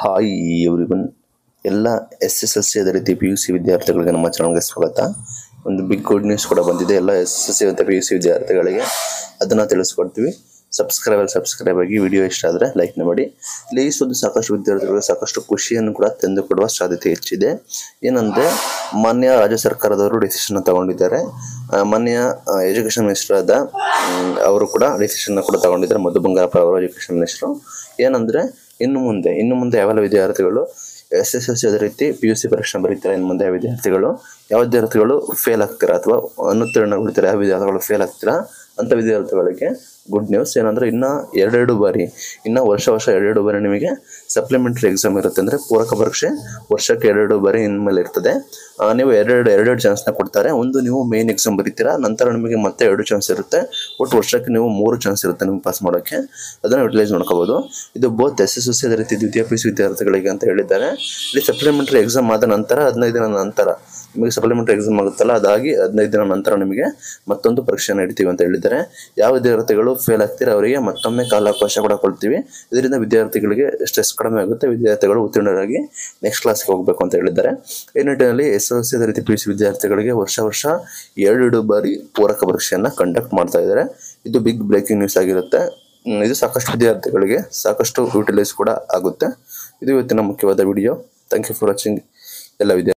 hi everyone ಎಲ್ಲ S S L C ಅದೇ ರೀತಿ ಪಿ ಯು ಸಿ ವಿದ್ಯಾರ್ಥಿಗಳಿಗೆ ನಮ್ಮ ಚಾನಲ್ಗೆ ಸ್ವಾಗತ ಒಂದು ಬಿಗ್ ಗುಡ್ ನ್ಯೂಸ್ ಕೂಡ ಬಂದಿದೆ ಎಲ್ಲ ಎಸ್ ಎಸ್ ಸಿ ಮತ್ತು ಪಿ ಯು ಸಿ ವಿದ್ಯಾರ್ಥಿಗಳಿಗೆ ಅದನ್ನು ತಿಳಿಸ್ಕೊಡ್ತೀವಿ ಸಬ್ಸ್ಕ್ರೈಬರ್ ಸಬ್ಸ್ಕ್ರೈಬ್ ಆಗಿ ವಿಡಿಯೋ ಇಷ್ಟ ಆದರೆ ಲೈಕ್ನ ಮಾಡಿ ಇಲ್ಲಿ ಈ ಸುದ್ದಿ ಸಾಕಷ್ಟು ವಿದ್ಯಾರ್ಥಿಗಳಿಗೆ ಸಾಕಷ್ಟು ಖುಷಿಯನ್ನು ಕೂಡ ತಂದುಕೊಡುವ ಸಾಧ್ಯತೆ ಹೆಚ್ಚಿದೆ ಏನಂದರೆ ಮಾನ್ಯ ರಾಜ್ಯ ಸರ್ಕಾರದವರು ಡಿಸಿಷನ್ ತಗೊಂಡಿದ್ದಾರೆ ಆ, ಮಾನ್ಯ ಎಜುಕೇಷನ್ ಮಿನಿಸ್ಟರ್ ಆದ ಮ್, ಅವರು ಕೂಡ ಡಿಸಿಷನ್ ಕೂಡ ತಗೊಂಡಿದ್ದಾರೆ ಮಧು ಬಂಗಾರಪ್ಪ ಅವರು ಎಜುಕೇಷನ್ ಮಿನಿಸ್ಟರು ಏನಂದರೆ ಇನ್ನು ಮುಂದೆ ಇನ್ನು ಮುಂದೆ ಯಾವೆಲ್ಲ ವಿದ್ಯಾರ್ಥಿಗಳು ಎಸ್ ಎಸ್ ಎಲ್ ಸಿ ಅದೇ ರೀತಿ ಪಿ ಯು ಸಿ ಪರೀಕ್ಷೆ ಬರೀತಾರೆ ಇನ್ನು ಮುಂದೆ ವಿದ್ಯಾರ್ಥಿಗಳು ಯಾವ ವಿದ್ಯಾರ್ಥಿಗಳು ಫೇಲ್ ಆಗ್ತೀರಾ ಅಥವಾ ಅನುತ್ತೀರ್ಣಗೊಳ್ತಾರೆ ಯಾವ ವಿದ್ಯಾರ್ಥಿಗಳು ಫೇಲ್ ಆಗ್ತೀರಾ ಅಂತ ವಿದ್ಯಾರ್ಥಿಗಳಿಗೆ ಗುಡ್ ನ್ಯೂಸ್ ಏನಂದ್ರೆ ಇನ್ನ ಎರಡೆರಡು ಬಾರಿ ಇನ್ನ ವರ್ಷ ವರ್ಷ ಎರಡೆರಡು ಬಾರಿ ನಿಮಗೆ ಸಪ್ಲಿಮೆಂಟರಿ ಎಕ್ಸಾಮ್ ಇರುತ್ತೆ ಅಂದ್ರೆ ಪೂರಕ ಪರೀಕ್ಷೆ ವರ್ಷಕ್ಕೆ ಎರಡೆರಡು ಬಾರಿ ಇನ್ಮೇಲೆ ಇರ್ತದೆ ಆ, ನೀವು ಎರಡೆರಡು ಎರಡೆರಡು ಚಾನ್ಸ್ನ ಕೊಡ್ತಾರೆ ಒಂದು ನೀವು ಮೇನ್ ಎಕ್ಸಾಮ್ ಬರೀತೀರಾ ನಂತರ ನಿಮಗೆ ಮತ್ತೆ ಎರಡು ಚಾನ್ಸ್ ಇರುತ್ತೆ ಒಟ್ಟು ವರ್ಷಕ್ಕೆ ನೀವು ಮೂರು ಚಾನ್ಸ್ ಇರುತ್ತೆ ನಿಮ್ಗೆ ಪಾಸ್ ಮಾಡೋಕ್ಕೆ ಅದನ್ನು ಯುಟಿಲೈಸ್ ಮಾಡ್ಕೋಬಹುದು ಇದು both S S L C ಅದೇ ರೀತಿ ದ್ವಿತೀಯ ಪಿ ಯು ಸಿ ವಿದ್ಯಾರ್ಥಿಗಳಿಗೆ ಅಂತ ಹೇಳಿದ್ದಾರೆ ಇಲ್ಲಿ ಸಪ್ಲಿಮೆಂಟರಿ ಎಕ್ಸಾಮ್ ಆದ ನಂತರ ಹದಿನೈದು ದಿನ ನಂತರ ನಿಮಗೆ ಸಪ್ಲಿಮೆಂಟರಿ ಎಕ್ಸಾಮ್ ಆಗುತ್ತಲ್ಲ ಅದಾಗಿ ಹದಿನೈದು ದಿನ ನಂತರ ನಿಮಗೆ ಮತ್ತೊಂದು ಪರೀಕ್ಷೆಯನ್ನು ಇಡ್ತೀವಿ ಅಂತ ಹೇಳಿದ್ದಾರೆ ಯಾವ ವಿದ್ಯಾರ್ಥಿಗಳು ಫೇಲ್ ಆಗ್ತೀರಾ ಅವರಿಗೆ ಮತ್ತೊಮ್ಮೆ ಕಾಲಾವಕಾಶ ಕೂಡ ಕೊಡ್ತೀವಿ ಇದರಿಂದ ವಿದ್ಯಾರ್ಥಿಗಳಿಗೆ ಸ್ಟ್ರೆಸ್ ಕಡಿಮೆ ಆಗುತ್ತೆ ವಿದ್ಯಾರ್ಥಿಗಳು ಉತ್ತೀರ್ಣರಾಗಿ ನೆಕ್ಸ್ಟ್ ಕ್ಲಾಸ್ಗೆ ಹೋಗಬೇಕು ಅಂತ ಹೇಳಿದ್ದಾರೆ ಈ ನಿಟ್ಟಿನಲ್ಲಿ ಎಸ್ ಎಲ್ ಸಿ ಅದೇ ರೀತಿ ಪಿ ಯು ಸಿ ವಿದ್ಯಾರ್ಥಿಗಳಿಗೆ ವರ್ಷ ವರ್ಷ ಎರಡೆರಡು ಬಾರಿ ಪೂರಕ ಪರೀಕ್ಷೆಯನ್ನು ಕಂಡಕ್ಟ್ ಮಾಡ್ತಾ ಇದ್ದಾರೆ ಇದು ಬಿಗ್ ಬ್ರೇಕಿಂಗ್ ನ್ಯೂಸ್ ಆಗಿರುತ್ತೆ ಹ್ಮ್, ಇದು ಸಾಕಷ್ಟು ವಿದ್ಯಾರ್ಥಿಗಳಿಗೆ ಸಾಕಷ್ಟು ಯೂಟಿಲೈಸ್ ಕೂಡ ಆಗುತ್ತೆ ಇದು ಇವತ್ತಿನ ಮುಖ್ಯವಾದ video thank you for watching ಎಲ್ಲ ವಿದ್ಯಾರ್ಥಿ